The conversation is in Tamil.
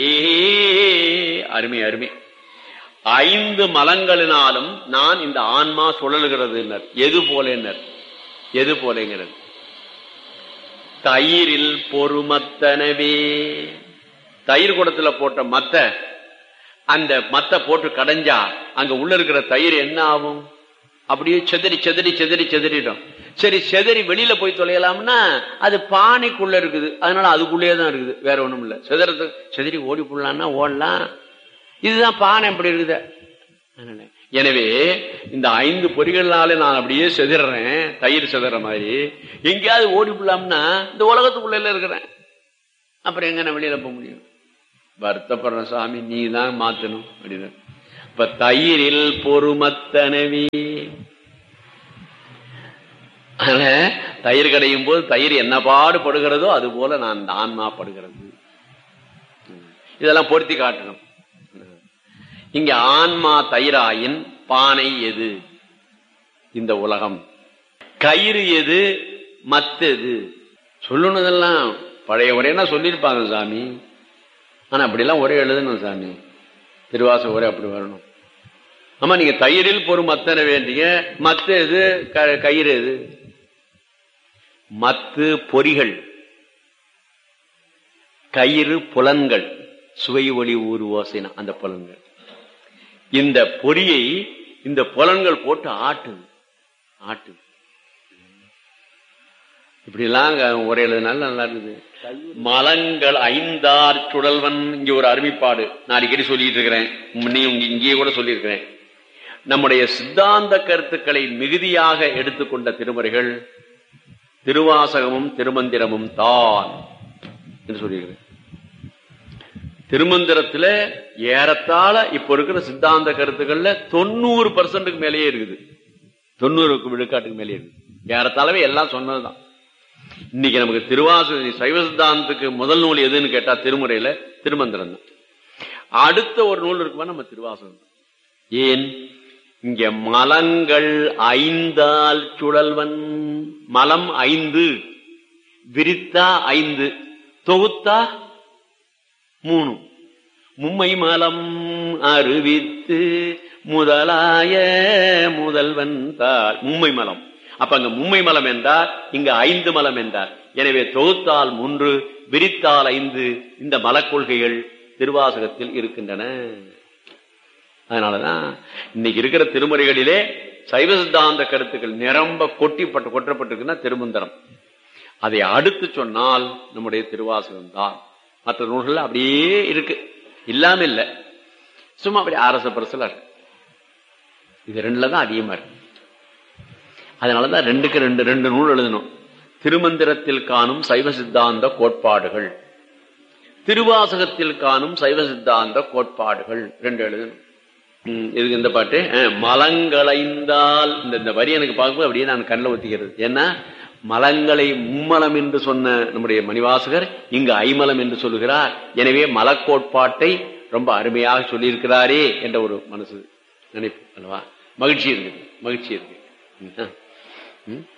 ஏ அருமை அருமை ஐந்து மலங்களினாலும் நான் இந்த ஆன்மா சுழல்கிறது எது போல எது போலங்கிறது தயிரில் பொறுமத்தனவே தயிர் குடத்துல போட்ட மத்த அந்த மத்த போட்டு கடைஞ்சா அங்க உள்ள இருக்கிற தயிர் என்ன ஆகும் அப்படியே செதறி செதறி செதறி செதறிடும் சரி செதறி வெளியில போய் தொலையலாம்னா அது பானைக்குள்ள இருக்குது அதனால அதுக்குள்ளேயே தான் இருக்குது வேற ஒண்ணும் இல்ல செதறது செதறி ஓடி போடலாம்னா ஓடலாம் இதுதான் பானை எப்படி இருக்குது அதனால எனவே இந்த ஐந்து பொறிகள்னால நான் அப்படியே செதறேன் தயிர் செதற மாதிரி எங்கேயாவது ஓடி போடலாம்னா இந்த உலகத்துக்குள்ள இருக்கிறேன் அப்புறம் எங்க நான் வெளியில போக முடியும் வருத்தப்படுற சாமி நீ தான் மாத்தணும் அப்படின்னு இப்ப தயிரில் பொறுமத்தனவி தயிர் கடையும் போது தயிர் என்ன பாடுபடுகிறதோ அது போல நான் இந்த ஆன்மா படுகிறது இதெல்லாம் பொருத்தி காட்டணும் இங்க ஆன்மா தயிராயின் பானை எது இந்த உலகம் கயிறு எது மத்தது சொல்லணுதெல்லாம் பழைய உரையா சொல்லியிருப்பாங்க சாமி ஆனா அப்படிலாம் ஒரே எழுதணும் சாமி திருவாச ஒரே அப்படி வரணும் ஆமா நீங்க தயிரில் பொறும் மத்தன வேண்டிய மத்த எது கயிறு எது மத்து பொறிகள் கயிறு புலன்கள் சுவை ஒளி ஊர் ஓசைனா அந்த புலன்கள் இந்த பொறியை இந்த புலன்கள் போட்டு ஆட்டுது ஆட்டுது இப்படி எல்லாம் ஒரே எழுதுனால நல்லா இருக்குது மலங்கள் ஐந்தார் சுழல்வன் இங்க ஒரு அருமைப்பாடு நான் அடிக்கடி சொல்லிட்டு இருக்கிறேன் முன்னே இங்கேயே கூட சொல்லியிருக்கிறேன் நம்முடைய சித்தாந்த கருத்துக்களை மிகுதியாக எடுத்துக்கொண்ட திருமுறைகள் திருவாசகமும் திருமந்திரமும் தான் என்று சொல்லியிருக்கிறேன் திருமந்திரத்துல ஏறத்தாழ இப்ப இருக்கிற சித்தாந்த கருத்துக்கள்ல தொண்ணூறு பர்சன்ட்டுக்கு மேலேயே இருக்குது தொண்ணூறு விழுக்காட்டுக்கு மேலேயே இருக்குது ஏறத்தாழவே எல்லாம் சொன்னதுதான் இன்னைக்கு நமக்கு திருவாச சைவ சித்தாந்தத்துக்கு முதல் நூல் எதுன்னு கேட்டா திருமுறையில திருமந்திரம் தான் அடுத்த ஒரு நூல் இருக்குமா நம்ம திருவாசகம் ஏன் இங்க மலங்கள் ஐந்தால் சுழல்வன் மலம் ஐந்து விரித்தா ஐந்து தொகுத்தா மூணு மும்மை மலம் அறிவித்து முதலாய முதல்வன் தாள் மும்மை மலம் அப்ப அங்க மும்மை மலம் என்றார் இங்க ஐந்து மலம் என்றார் எனவே தொகுத்தால் மூன்று விரித்தால் ஐந்து இந்த மலக்கொள்கைகள் திருவாசகத்தில் இருக்கின்றன அதனாலதான் இன்னைக்கு இருக்கிற திருமுறைகளிலே சைவ சித்தாந்த கருத்துக்கள் நிரம்ப கொட்டிப்பட்டு கொட்டப்பட்டிருக்குன்னா திருமந்திரம் அதை அடுத்து சொன்னால் நம்முடைய திருவாசகம் தான் மற்ற நூல்கள் அப்படியே இருக்கு இல்லாம இல்ல சும்மா அப்படி அரச பரசலா இருக்கு இது ரெண்டுல தான் அதிகமா இருக்கு அதனாலதான் ரெண்டுக்கு ரெண்டு ரெண்டு நூல் எழுதணும் திருமந்திரத்தில் காணும் சைவ சித்தாந்த கோட்பாடுகள் திருவாசகத்தில் காணும் சைவ சித்தாந்த கோட்பாடுகள் ரெண்டு எழுதணும் இதுக்கு இந்த பாட்டு மலங்களைந்தால் இந்த இந்த வரி எனக்கு பார்க்கும்போது அப்படியே நான் கண்ணில் ஒத்திக்கிறது ஏன்னா மலங்களை மும்மலம் என்று சொன்ன நம்முடைய மணிவாசகர் இங்கு ஐமலம் என்று சொல்லுகிறார் எனவே மலக்கோட்பாட்டை ரொம்ப அருமையாக சொல்லியிருக்கிறாரே என்ற ஒரு மனசு நினைப்பு அல்லவா மகிழ்ச்சி இருக்கு மகிழ்ச்சி இருக்கு